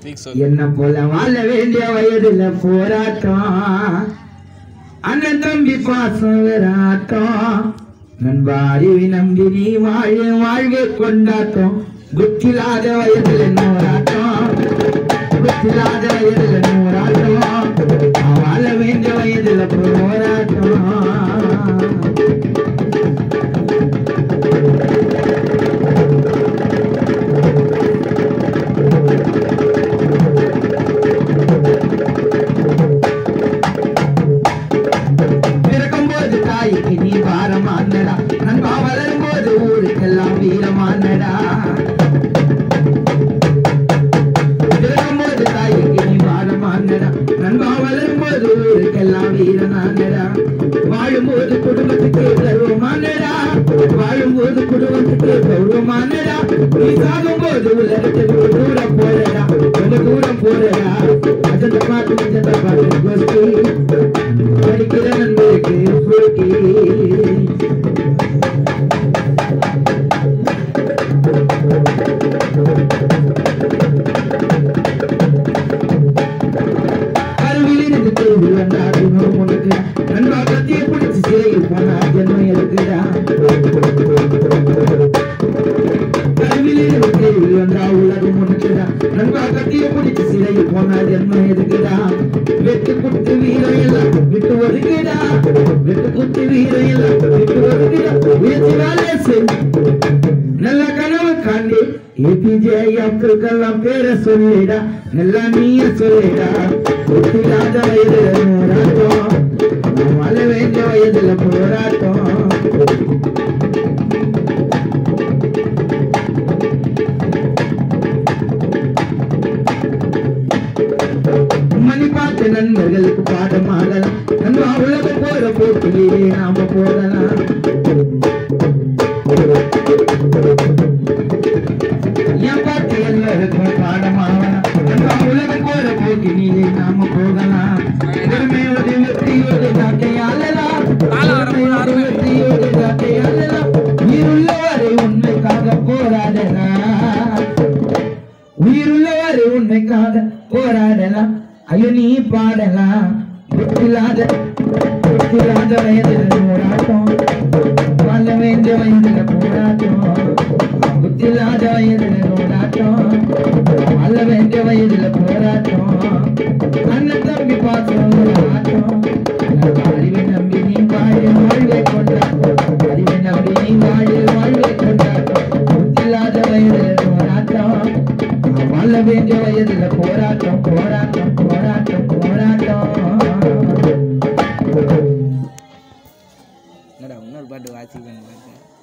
speak சொல்லு என்ன போல வாழ வேண்டிய வயதுல போராட்டம் அண்ணன் தம்பி பாசம் வராட்டம் நண்பா அறிவி நம்பி நீ வாழ வாழ்வே கொண்டாட்டம் புத்திலாத வயதுல நூறாட்டம் புத்திலாத வயதுல நூறாட்டம் வாழ வேண்டிய வயதுல போராட்டம் பிறக்கும்போது தாய்க்கு நீ பாரமானடா நண்பா வளரும்போது ஊருக்கெல்லாம் வீரமானடா பிறக்கும்போது தாய்க்கு நீ பாரமானடா நண்பா வளரும்போது ஊருக்கெல்லாம் வீரனானடா வாழும்போது குடும்பத்துக்கு கர்வமானடா வாழும்போது குடும்பத்துக்கு கௌரவமானடா நீ சாகும்போது உலகத்துக்கு தூரம் போறடா ரொம்ப தூரம் போறடா அஜந்த பாட்டு அஜந்த பாட்டு கோஷ்டி படிக்கிற நண்பருக்கு போட்டி கருவிலிருந்து தேர்வு வந்தார் இன்னொரு உனக்கு நண்பா கத்தியை பிடிச்சு சிறையில் போனா ஜென்மம் இருக்குடா கருவிலிருந்து தேர்வு வந்தா உலகம் உனக்குடா நண்பா கத்தியை பிடிச்சு சிறையில் போனா ஜென்மம் எதுக்குடா வெட்டு குத்து வீரம் எல்லாம் விட்டு ஒதுக்குடா வெட்டு குத்து வீரம் எல்லாம் விட்டு ஒதுக்குடா உயர்ச்சி வேலை செஞ்சு நல்ல கனவு காண்டி ஏபிஜே அப்துல் கலாம் பேரை சொல்லிடா நல்லா நீய சொல்லிடா ஒத்திராத வயதுல போராட்டம் வாழ வேண்டிய வயதுல போராட்டம் மணி பார்த்த நண்பர்களுக்கு பாடமாகலாம் நண்பா உலக போற போட்டியிலே நாம போகலாம் என் பாட்டு எல்லாருக்கும் பாடமாகலாம் நண்பா உலகம் போற போக்கினிலே நாம போகலாம் பெருமையோடு வெற்றியோடு நாட்டை ஆளலாம் பெருமையோடு வெற்றியோடு நாட்டை ஆளலாம் உயிருள்ளவரை உண்மைக்காக போராடலாம் உயிருள்ளவரை உண்மைக்காக போராடலாம் ஐயோ நீ பாடலாம் புத்திலாத புத்திலாத வயதில் போராட்டம் வாழ வேண்டிய வயதில் போராட்டம் புத்திலாத வயதில் போராட்டம் வாழ வேண்டிய வயதில் போராட்டம் அண்ணன் தம்பி பாசம் ஆட்டம் அறிவை நம்பி நீ வாழ வாழ்வை கொண்டாட்டம் அறிவை நம்பி நீ வாழ வாழ்வை கொண்டாட்டம் புத்திலாத வயதில் போராட்டம் வாழ வேண்டிய வயதில் போராட்டம் போராட்டம் போராட்டம் போராட்டம் என்னடா இன்னொரு பாட்டு வாசிக்கணும் பாட்டு